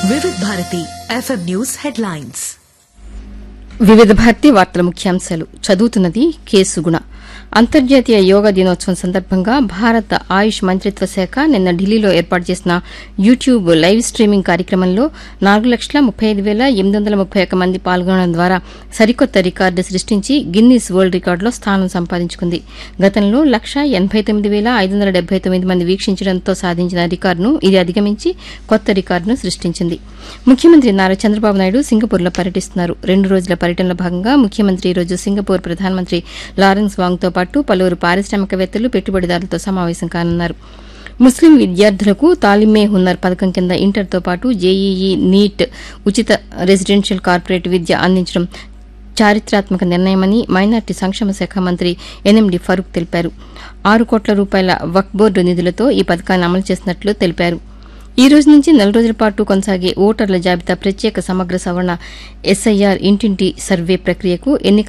Vividh Bharati F M news headlines Vividha Bharati వార్తల ముఖ్యాంశాలు చదువుతున్నది కె సుగుణ అంతర్జాతీయ యోగా దినోత్సవం సందర్భంగా భారత ఆయుష్ మంత్రిత్వ శాఖ నిన్న ఢిల్లీలో ఏర్పాటు చేసిన యూట్యూబ్ లైవ్ స్ట్రీమింగ్ కార్యక్రమంలో నాలుగు లక్షల ముప్పై ఐదు వేల ఎనిమిది వందల ముప్పై ఒక్క మంది పాల్గొనడం ద్వారా సరికొత్త రికార్డు సృష్టించి గిన్నీస్ వరల్డ్ రికార్డులో స్థానం సంపాదించుకుంది గతంలో లక్ష ఎనబై తొమ్మిది వేల ఐదు వందల డెబ్బై తొమ్మిది మంది వీక్షించడంతో సాధించిన రికార్డును ఇది అధిగమించి కొత్త రికార్డును సృష్టించింది ముఖ్యమంత్రి నారా చంద్రబాబు నాయుడు సింగపూర్లో పర్యటిస్తున్నారు రెండు రోజుల పర్యటనలో భాగంగా ముఖ్యమంత్రి ఈ రోజు సింగపూర్ ప్రధానమంత్రి లారెన్స్ వాంగ్తో పాటు పలువురు పారిశ్రామికవేత్తలు పెట్టుబడిదారులతో సమావేశం కానున్నారు ముస్లిం విద్యార్థులకు తాలిమే హున్నర్ పథకం కింద ఇంటర్తో పాటు జేఈఈ నీట్ ఉచిత రెసిడెన్షియల్ కార్పొరేట్ విద్య అందించడం చారిత్రాత్మక నిర్ణయమని మైనార్టీ సంక్షేమ శాఖ మంత్రి ఎన్ఎండి ఫరూక్ తెలిపారు ఆరు కోట్ల రూపాయల వక్ బోర్డు నిధులతో ఈ పథకాన్ని అమలు చేసినట్లు తెలిపారు ఈ రోజు నుంచి నెల రోజుల పాటు కొనసాగే ఓటర్ల జాబితా ప్రత్యేక సమగ్ర సవరణ ఎస్ఐఆర్ ఇంటింటి సర్వే ప్రక్రియకు ఎన్నికల